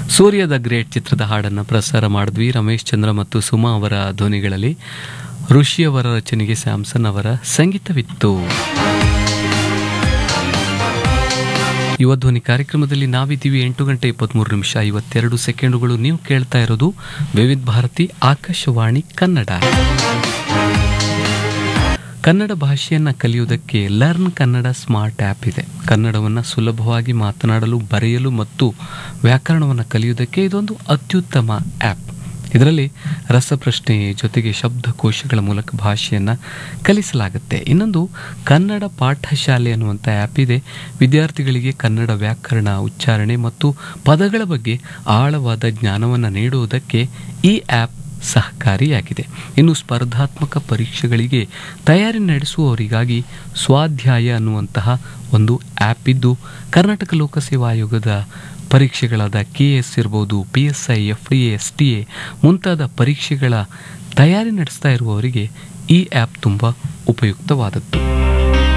Surya the great ಚಿತ್ರದ ಹಾಡನ್ನು ಪ್ರಸಾರ ಮಾಡಿದ್ವಿ ರಮೇಶ್ ಚಂದ್ರ ಮತ್ತು ಸುಮಾ ಅವರ ಧ್ವನಿಗಳಲ್ಲಿ ಋಷಿಯವರ ರಚನೆಗೆ ಸ್ಯಾಮ್ಸನ್ ಅವರ ಸಂಗೀತವಿತ್ತು ಯುವ ಧ್ವನಿ ಕಾರ್ಯಕ್ರಮದಲ್ಲಿ ನಾವಿದ್ದೀವಿ ಎಂಟು ಗಂಟೆ ಇಪ್ಪತ್ತ್ಮೂರು ನಿಮಿಷ ಐವತ್ತೆರಡು ಸೆಕೆಂಡುಗಳು ನೀವು ಕೇಳ್ತಾ ಇರೋದು ವಿವಿಧ ಭಾರತಿ ಆಕಾಶವಾಣಿ ಕನ್ನಡ ಕನ್ನಡ ಭಾಷೆಯನ್ನು ಕಲಿಯುವುದಕ್ಕೆ ಲರ್ನ್ ಕನ್ನಡ ಸ್ಮಾರ್ಟ್ ಆ್ಯಪ್ ಇದೆ ಕನ್ನಡವನ್ನು ಸುಲಭವಾಗಿ ಮಾತನಾಡಲು ಬರೆಯಲು ಮತ್ತು ವ್ಯಾಕರಣವನ್ನು ಕಲಿಯುವುದಕ್ಕೆ ಇದೊಂದು ಅತ್ಯುತ್ತಮ ಆ್ಯಪ್ ಇದರಲ್ಲಿ ರಸಪ್ರಶ್ನೆ ಜೊತೆಗೆ ಶಬ್ದಕೋಶಗಳ ಮೂಲಕ ಭಾಷೆಯನ್ನು ಕಲಿಸಲಾಗುತ್ತೆ ಇನ್ನೊಂದು ಕನ್ನಡ ಪಾಠಶಾಲೆ ಅನ್ನುವಂಥ ಆ್ಯಪ್ ಇದೆ ವಿದ್ಯಾರ್ಥಿಗಳಿಗೆ ಕನ್ನಡ ವ್ಯಾಕರಣ ಉಚ್ಚಾರಣೆ ಮತ್ತು ಪದಗಳ ಬಗ್ಗೆ ಆಳವಾದ ಜ್ಞಾನವನ್ನು ನೀಡುವುದಕ್ಕೆ ಈ ಆ್ಯಪ್ ಸಹಕಾರಿಯಾಗಿದೆ ಇನ್ನು ಸ್ಪರ್ಧಾತ್ಮಕ ಪರೀಕ್ಷೆಗಳಿಗೆ ತಯಾರಿ ನಡೆಸುವವರಿಗಾಗಿ ಸ್ವಾಧ್ಯಾಯ ಅನ್ನುವಂತಹ ಒಂದು ಆ್ಯಪ್ ಇದ್ದು ಕರ್ನಾಟಕ ಲೋಕಸೇವಾ ಆಯೋಗದ ಪರೀಕ್ಷೆಗಳಾದ ಕೆ ಎಸ್ ಇರ್ಬೋದು P S I F D S T A ಮುಂತಾದ ಪರೀಕ್ಷೆಗಳ ತಯಾರಿ ನಡೆಸ್ತಾ ಇರುವವರಿಗೆ ಈ ಆ್ಯಪ್ ತುಂಬ ಉಪಯುಕ್ತವಾದದ್ದು